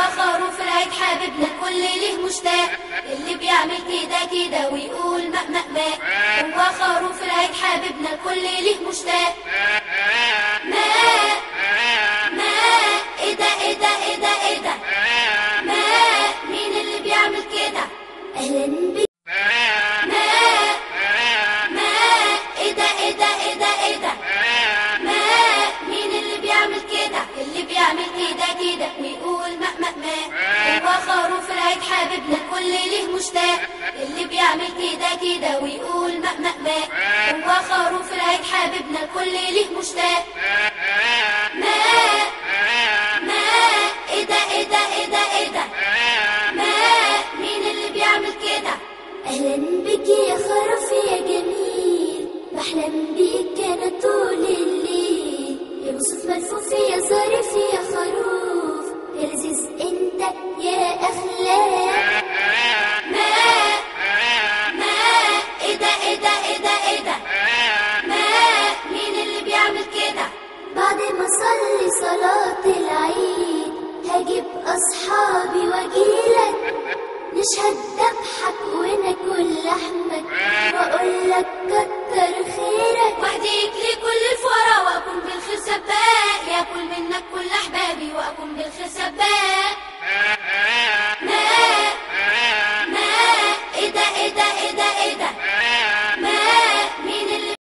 خروف العيد حبيبنا الكل ليه مشتاق اللي بيعمل كده كده ويقول ماء ماء ماء هو خروف العيد حبيبنا الكل ليه مشتاق ماء ماء ايه ده ايه ده ايه ده ايه ده ماء مين اللي بيعمل كده اهلا بيك ماء ماء ايه ده ايه ده ايه ده ايه ده ماء مين اللي بيعمل كده اللي بيعمل كده كده ويقول ماء ماء ماء هو خروف العيد حبيبنا الكل ليه مشتاق اللي بيعمل كده كده ويقول ماء ماء ماء هو خروف العيد حبيبنا الكل ليه مشتاق ماء ماء ايه ده ايه ده ايه ده ايه ده ماء مين اللي بيعمل كده اهلا